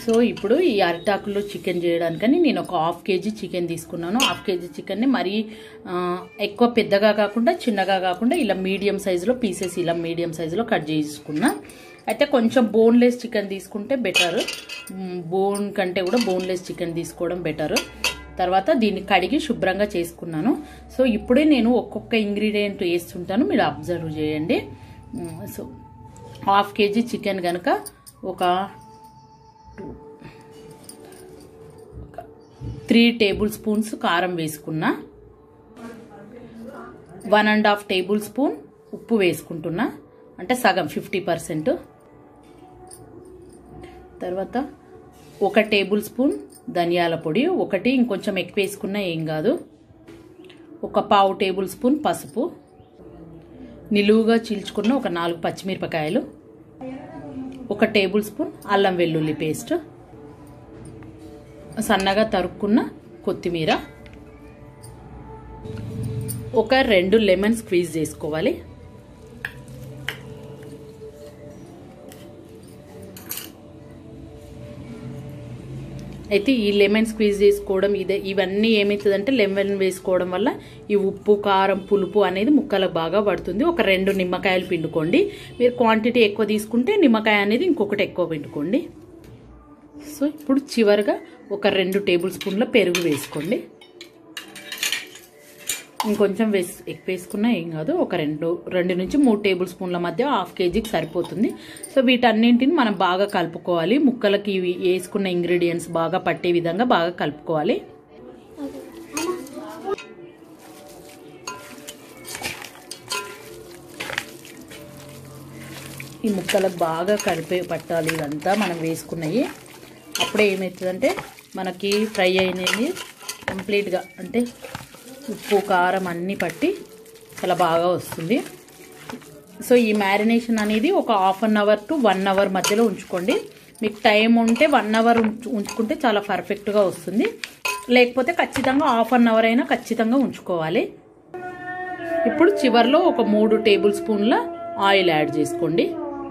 So ఇప్పుడు ఈ అరిటాకులో chicken చేయడానికని నేను ఒక హాఫ్ కేజీ చికెన్ తీసుకున్నాను హాఫ్ కేజీ చికెన్ని మరీ ఆ, ఎక్కువ పెద్దగా కాకుండా చిన్నగా కాకుండా ఇలా మీడియం సైజులో పీసెస్ ఇలా మీడియం సైజులో కట్ చేసుకున్నా అయితే కొంచెం బోన్లెస్ చికెన్ తీసుకుంటే బెటర్ బోన్ కంటే కూడా బోన్లెస్ చికెన్ తీసుకోవడం బెటర్ తర్వాత దీన్ని కడిగి శుభ్రంగా చేసుకున్నాను సో ఇప్పుడే నేను ఒక్కొక్క ఇంగ్రీడియంట్ వేస్తుంటాను మీరు అబ్జర్వ్ చేయండి మ్, సో హాఫ్ కేజీ చికెన్ కనుక ఒక త్రీ టేబుల్ స్పూన్స్ కారం వేసుకున్నా one and half tablespoon ఉప్పు వేసుకుంటున్నా అంటే సగం ఫిఫ్టీ పర్సెంట్ తర్వాత ఒక టేబుల్ స్పూన్ ధనియాల పొడి ఒకటి ఇంకొంచెం ఎక్కువ వేసుకున్నా ఏం కాదు ఒక పావు టేబుల్ స్పూన్ పసుపు నిలువుగా చీల్చుకున్న ఒక నాలుగు పచ్చిమిరపకాయలు ఒక టేబుల్ స్పూన్ అల్లం వెల్లుల్లి పేస్ట్ సన్నగా తరుక్కున్న కొత్తిమీర ఒక రెండు లెమన్ స్క్వీజ్ చేసుకోవాలి అయితే ఈ లెమన్ స్క్వీజ్ చేసుకోవడం ఇదే ఇవన్నీ ఏమవుతుందంటే లెమన్ వేసుకోవడం వల్ల ఈ ఉప్పు కారం పులుపు అనేది ముక్కలకు బాగా పడుతుంది ఒక రెండు నిమ్మకాయలు పిండుకోండి మీరు క్వాంటిటీ ఎక్కువ తీసుకుంటే నిమ్మకాయ అనేది ఇంకొకటి ఎక్కువ పిండుకోండి సో ఇప్పుడు చివరిగా ఒక రెండు టేబుల్ స్పూన్ల పెరుగు వేసుకోండి ఇంకొంచెం వేసి ఎక్కువ వేసుకున్నా ఏం కాదు ఒక రెండు రెండు నుంచి మూడు టేబుల్ స్పూన్ల మధ్య హాఫ్ కేజీకి సరిపోతుంది సో వీటన్నింటిని మనం బాగా కలుపుకోవాలి ముక్కలకి ఇవి వేసుకున్న ఇంగ్రీడియంట్స్ బాగా పట్టే విధంగా బాగా కలుపుకోవాలి ఈ ముక్కలకు బాగా కలిపే పట్టాలి ఇదంతా మనం వేసుకున్నవి అప్పుడే ఏమవుతుందంటే మనకి ఫ్రై అయినవి కంప్లీట్గా అంటే ఉప్పు కారం అన్నీ పట్టి చాలా బాగా వస్తుంది సో ఈ మ్యారినేషన్ అనేది ఒక half an hour to one hour మధ్యలో ఉంచుకోండి మీకు టైం ఉంటే వన్ అవర్ ఉంచుకుంటే చాలా పర్ఫెక్ట్గా వస్తుంది లేకపోతే ఖచ్చితంగా హాఫ్ అన్ అవర్ అయినా ఖచ్చితంగా ఉంచుకోవాలి ఇప్పుడు చివర్లో ఒక మూడు టేబుల్ స్పూన్ల ఆయిల్ యాడ్ చేసుకోండి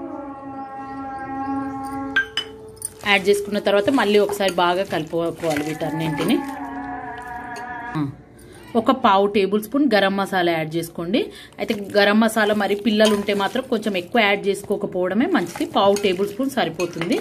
యాడ్ చేసుకున్న తర్వాత మళ్ళీ ఒకసారి బాగా కలుపుకోవాలి వీటన్నింటిని ఆ. ఒక పావు tablespoon garam masala add చేసుకోండి అయితే గరం మసాలా మరి పిల్లలు ఉంటే మాత్రం కొంచెం ఎక్కువ యాడ్ చేసుకోకపోవడమే మంచిది పావు టేబుల్ స్పూన్ సరిపోతుంది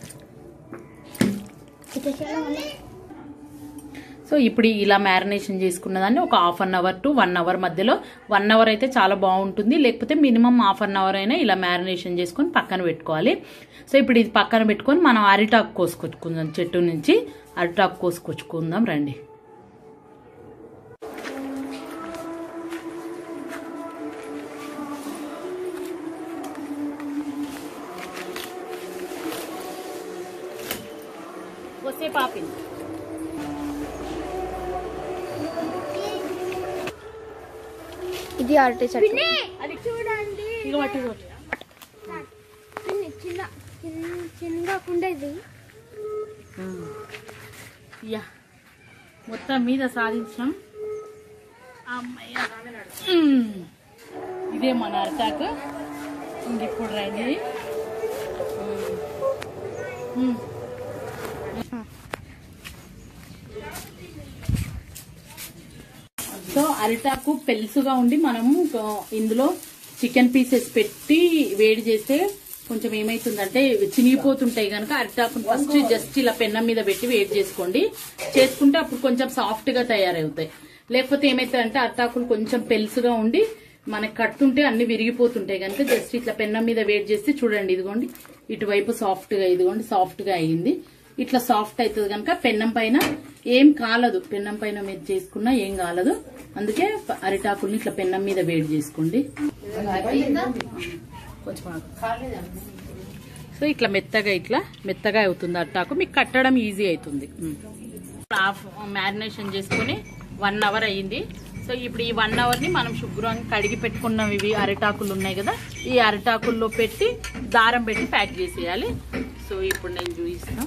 సో ఇప్పుడు ఇలా మ్యారినేషన్ చేసుకున్న దాన్ని ఒక half an hour to one hour మధ్యలో వన్ అవర్ అయితే చాలా బాగుంటుంది లేకపోతే మినిమం హాఫ్ అన్ అవర్ అయినా ఇలా మ్యారినేషన్ చేసుకొని పక్కన పెట్టుకోవాలి సో ఇప్పుడు ఇది పక్కన పెట్టుకొని మనం అరిటాకు కోసుకొచ్చుకుందాం చెట్టు నుంచి అరిటాకు కోసుకొచ్చుకుందాం రండి você papi ఇది అరటి చెట్టు అది చూడండి ఇక పట్టు ఇక పట్టు. చిన్న చిన్న చిన్నగా ఇది యా మొత్తం మీద సాధించాం అమ్మయ్య మ్మ్. ఇదే మన అరిటాకు ఇంక ఇప్పుడు రండి మ్మ్. మ్మ్. సో అరిటాకు పెలుసుగా ఉండి మనము ఆ, ఇందులో చికెన్ పీసెస్ పెట్టి వేడి చేస్తే కొంచెం ఏమైతుందంటే చినిగిపోతుంటాయి కనుక అరిటాకుని ఫస్ట్ జస్ట్ ఇలా పెన్నం మీద పెట్టి వేడి చేసుకోండి చేసుకుంటే అప్పుడు కొంచెం సాఫ్ట్ గా తయారవుతాయి లేకపోతే ఏమైతుందంటే అరిటాకులు కొంచెం పెలుసుగా ఉండి మనకి కట్టుంటే అన్ని విరిగిపోతుంటాయి కనుక జస్ట్ ఇట్లా పెన్నం మీద వేడి చేస్తే చూడండి ఇదిగోండి ఇటువైపు సాఫ్ట్ గా ఇదిగోండి సాఫ్ట్ గా అయ్యింది ఇట్లా సాఫ్ట్ అవుతుంది కనుక పెన్నం పైన ఏం కాలదు పెన్నం పైన మీరు చేసుకున్నా ఏం కాలదు అందుకే ప- అరిటాకుల్ని ఇట్లా పెన్నం మీద వేడి చేసుకోండి కొంచెం ఆగు. సో ఇట్లా మెత్తగా ఇట్లా మెత్తగా అవుతుంది అరిటాకు మీకు కట్టడం ఈజీ అవుతుంది హాఫ్ మ్యారినేషన్ చేసుకుని వన్ అవర్ అయ్యింది సో ఇప్పుడు ఈ వన్ అవర్ ని మనం శుభ్రంగా కడిగి పెట్టుకున్నాం ఇవి అరిటాకులు ఉన్నాయి కదా ఈ అరిటాకుల్లో పెట్టి దారం పెట్టి ప్యాక్ చేసేయాలి సో ఇప్పుడు నేను చూపిస్తాను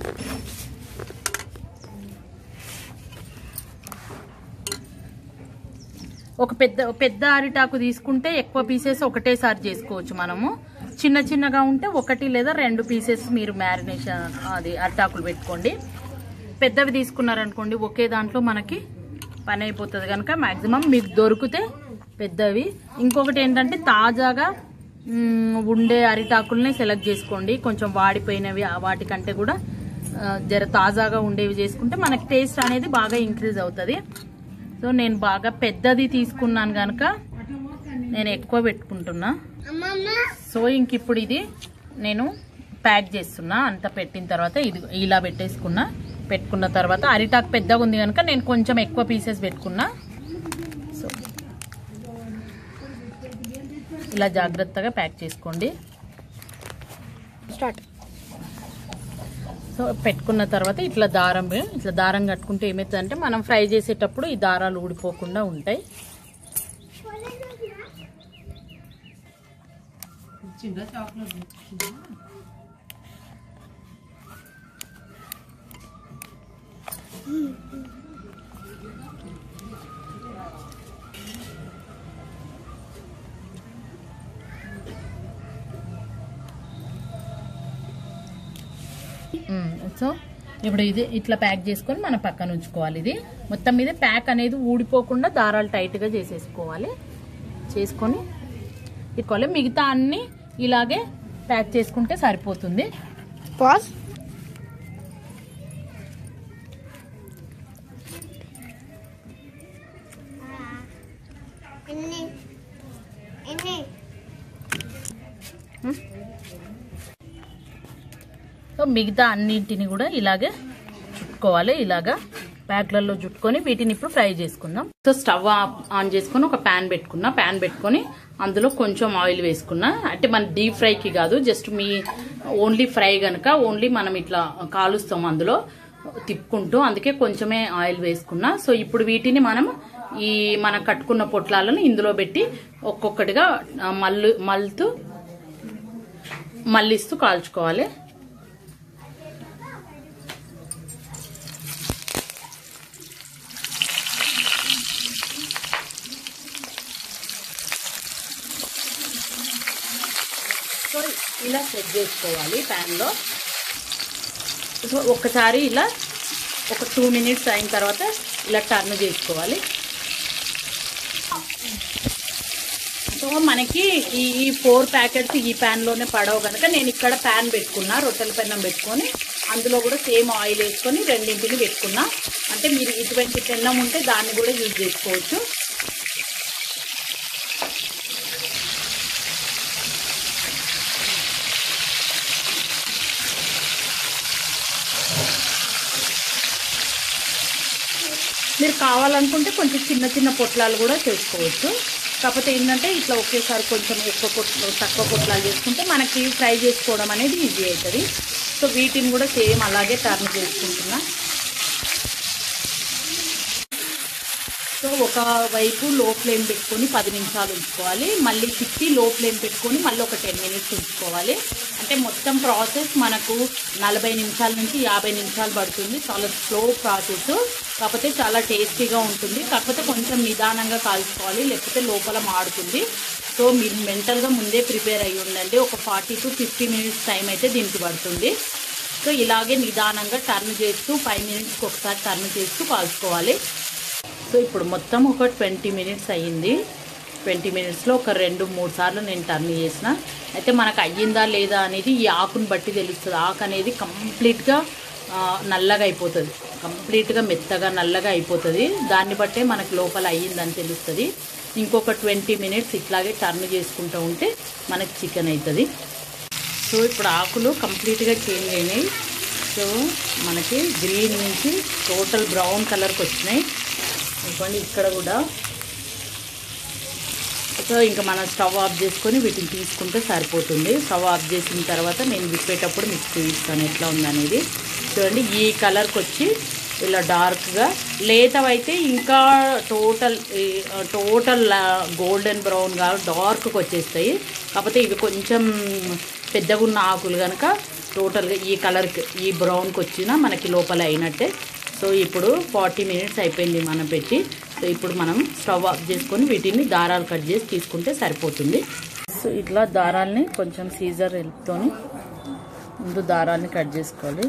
ఒక పెద్ద పెద్ద అరిటాకు తీసుకుంటే ఎక్కువ పీసెస్ ఒకటేసారి చేసుకోవచ్చు మనము చిన్న చిన్నగా ఉంటే ఒకటి లేదా రెండు పీసెస్ మీరు మ్యారినేషన్ అది అరిటాకులు పెట్టుకోండి పెద్దవి తీసుకున్నారనుకోండి ఒకే దాంట్లో మనకి పని అయిపోతుంది కనుక మాక్సిమం మీకు దొరికితే పెద్దవి ఇంకొకటి ఏంటంటే తాజాగా మ్, ఉండే అరిటాకుల్ని సెలెక్ట్ చేసుకోండి కొంచెం వాడిపోయినవి ఆ వాటికంటే కూడా ఆ, జర తాజాగా ఉండేవి చేసుకుంటే మనకి టేస్ట్ అనేది బాగా ఇంక్రీజ్ అవుతుంది సో నేను బాగా పెద్దది తీసుకున్నాను కనుక నేను ఎక్కువ పెట్టుకుంటున్నా అమ్మమ్మ సో ఇంక ఇప్పుడు ఇది నేను ప్యాక్ చేస్తున్నా అంత పెట్టిన తర్వాత ఇది ఇలా పెట్టేసుకున్నా పెట్టుకున్న తర్వాత అరిటాక్ పెద్దగా ఉంది కనుక నేను కొంచెం ఎక్కువ పీసెస్ పెట్టుకున్నా సో ఇలా జాగ్రత్తగా ప్యాక్ చేసుకోండి స్టార్ట్ సో పెట్టుకున్న తర్వాత ఇట్లా దారం ఇట్లా దారం కట్టుకుంటే ఏమవుతుందంటే మనం ఫ్రై చేసేటప్పుడు ఈ దారాలు ఊడిపోకుండా ఉంటాయి మ్మ్. సో ఇప్పుడు ఇది ఇట్లా ప్యాక్ చేసుకొని మనం పక్కన ఉంచుకోవాలి ఇది మొత్తం మీద ప్యాక్ అనేది ఊడిపోకుండా దారాలు టైట్గా చేసేసుకోవాలి చేసుకొని ఇట్టుకోవాలి మిగతా అన్ని ఇలాగే ప్యాక్ చేసుకుంటే సరిపోతుంది పాజ్ ఎన్ని ఎన్ని సో మిగతా అన్నింటిని కూడా ఇలాగే చుట్టుకోవాలి ఇలాగా ప్యాక్లలో చుట్టుకొని వీటిని ఇప్పుడు ఫ్రై చేసుకుందాం సో స్టవ్ ఆ- ఆన్ చేసుకొని ఒక ప్యాన్ పెట్టుకున్నా ప్యాన్ పెట్టుకొని అందులో కొంచెం ఆయిల్ వేసుకున్నా అంటే మన డీప్ ఫ్రైకి కాదు జస్ట్ మీ ఓన్లీ ఫ్రై గనక ఓన్లీ మనం ఇట్లా కాలుస్తాం అందులో తిప్పుకుంటూ అందుకే కొంచెమే ఆయిల్ వేసుకున్నా సో ఇప్పుడు వీటిని మనం ఈ మనం కట్టుకున్న పొట్లాలను ఇందులో పెట్టి ఒక్కొక్కటిగా ఆ, మల్లు మల్లుతూ మల్లిస్తూ కాల్చుకోవాలి సో ఇలా సెట్ చేసుకోవాలి ప్యాన్లో సో ఒక్కసారి ఇలా ఒక టూ మినిట్స్ అయిన తర్వాత ఇలా టర్న్ చేసుకోవాలి సో మనకి ఈ ఈ ఫోర్ ప్యాకెట్స్ ఈ ప్యాన్లోనే పడవు కనుక నేను ఇక్కడ ప్యాన్ పెట్టుకున్నా రొట్టెల పెన్నం పెట్టుకొని అందులో కూడా సేమ్ ఆయిల్ వేసుకొని రెండింటిని పెట్టుకున్నా అంటే మీరు ఇటువంటి పెన్నం ఉంటే దాన్ని కూడా యూజ్ చేసుకోవచ్చు మీరు కావాలనుకుంటే కొంచెం చిన్న చిన్న పొట్లాలు కూడా చేసుకోవచ్చు కాకపోతే ఏంటంటే ఇట్లా ఒకేసారి కొంచెం ఎక్కువ పొట్లు తక్కువ పొట్లాలు చేసుకుంటే మనకి ఫ్రై చేసుకోవడం అనేది ఈజీ అవుతుంది సో వీటిని కూడా సేమ్ అలాగే టర్న్ చేసుకుంటున్నా సో ఒక వైపు లో ఫ్లేమ్ పెట్టుకొని పది నిమిషాలు ఉంచుకోవాలి మళ్ళీ తిప్పి లో ఫ్లేమ్ పెట్టుకొని మళ్ళీ ఒక టెన్ మినిట్స్ ఉంచుకోవాలి అంటే మొత్తం ప్రాసెస్ మనకు నలభై నిమిషాల నుంచి యాభై నిమిషాలు పడుతుంది చాలా స్లో ప్రాసెస్ కాకపోతే చాలా టేస్టీగా ఉంటుంది కాకపోతే కొంచెం నిదానంగా కాల్చుకోవాలి లేకపోతే లోపల మాడుతుంది సో మీరు మెంటల్గా ముందే ప్రిపేర్ అయ్యి ఉండండి ఒక forty to fifty minutes time అయితే దీనికి పడుతుంది సో ఇలాగే నిదానంగా టర్న్ చేస్తూ ఫైవ్ మినిట్స్కి ఒకసారి టర్న్ చేస్తూ కాల్చుకోవాలి సో ఇప్పుడు మొత్తం ఒక ట్వంటీ మినిట్స్ అయ్యింది ట్వంటీ మినిట్స్లో ఒక రెండు మూడు సార్లు నేను టర్న్ చేసిన అయితే మనకు అయ్యిందా లేదా అనేది ఈ ఆకుని బట్టి తెలుస్తుంది ఆకు అనేది కంప్లీట్గా ఆ, నల్లగా అయిపోతుంది కంప్లీట్గా మెత్తగా నల్లగా అయిపోతుంది దాన్ని బట్టే మనకు లోపల అయ్యిందని తెలుస్తుంది ఇంకొక ట్వంటీ మినిట్స్ ఇట్లాగే టర్న్ చేసుకుంటూ ఉంటే మనకి చికెన్ అవుతుంది సో ఇప్పుడు ఆకులు కంప్లీట్గా చేంజ్ అయినాయి సో మనకి గ్రీన్ నుంచి టోటల్ బ్రౌన్ కలర్కి వచ్చినాయి ఇవ్వండి ఇక్కడ కూడా సో ఇంకా మనం స్టవ్ ఆఫ్ చేసుకొని వీటిని తీసుకుంటే సరిపోతుంది స్టవ్ ఆఫ్ చేసిన తర్వాత నేను విప్పేటప్పుడు మీకు చూపిస్తాను ఎట్లా ఉందనేది చూడండి ఈ కలర్కి వచ్చి ఇలా డార్క్గా లేతవైతే ఇంకా టోటల్ టోటల్ గోల్డెన్ బ్రౌన్గా డార్క్కి వచ్చేస్తాయి కాకపోతే ఇవి కొంచెం పెద్దగా ఉన్న ఆకులు కనుక టోటల్గా ఈ కలర్కి ఈ బ్రౌన్కి వచ్చినా మనకి లోపల అయినట్టే సో ఇప్పుడు ఫార్టీ మినిట్స్ అయిపోయింది మనం పెట్టి సో ఇప్పుడు మనం స్టవ్ ఆఫ్ చేసుకొని వీటిని దారాలు కట్ చేసి తీసుకుంటే సరిపోతుంది సో ఇట్లా దారాల్ని కొంచెం సీజర్ హెల్ప్తోని ముందు దారాల్ని కట్ చేసుకోవాలి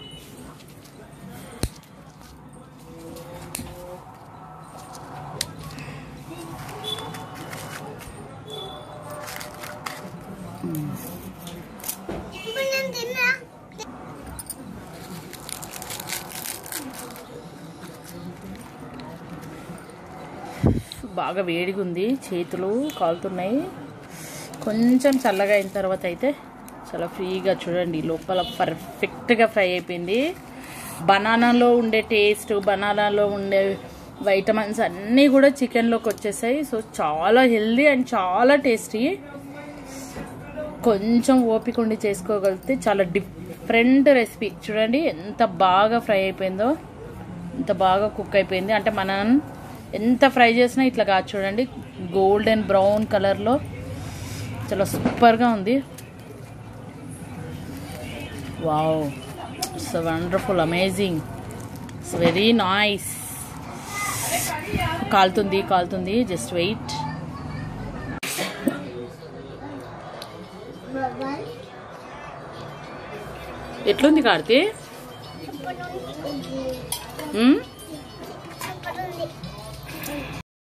ఇప్పుడు నేను తిన్నా బాగా వేడిగా ఉంది చేతులు కాలుతున్నాయి కొంచెం చల్లగా అయిన తర్వాత అయితే చాలా ఫ్రీగా చూడండి లోపల పర్ఫెక్ట్గా ఫ్రై అయిపోయింది బనానాలో ఉండే టేస్ట్ బనానాలో ఉండే వైటమిన్స్ అన్నీ కూడా చికెన్లోకి వచ్చేసాయి సో చాలా హెల్దీ అండ్ చాలా టేస్టీ కొంచెం ఓపిక ఉండి చేసుకోగలిగితే చాలా డిఫరెంట్ రెసిపీ చూడండి ఎంత బాగా ఫ్రై అయిపోయిందో ఎంత బాగా కుక్ అయిపోయింది అంటే మనం ఎంత ఫ్రై చేసినా ఇట్లా కాదు చూడండి గోల్డెన్ బ్రౌన్ కలర్లో చాలా సూపర్గా ఉంది wow it's wonderful amazing it's very nice కాలుతుంది కాలుతుంది జస్ట్ వెయిట్ బాబాయ్ ఎట్లుంది కార్తీ ఇప్పుడు ఉమ్?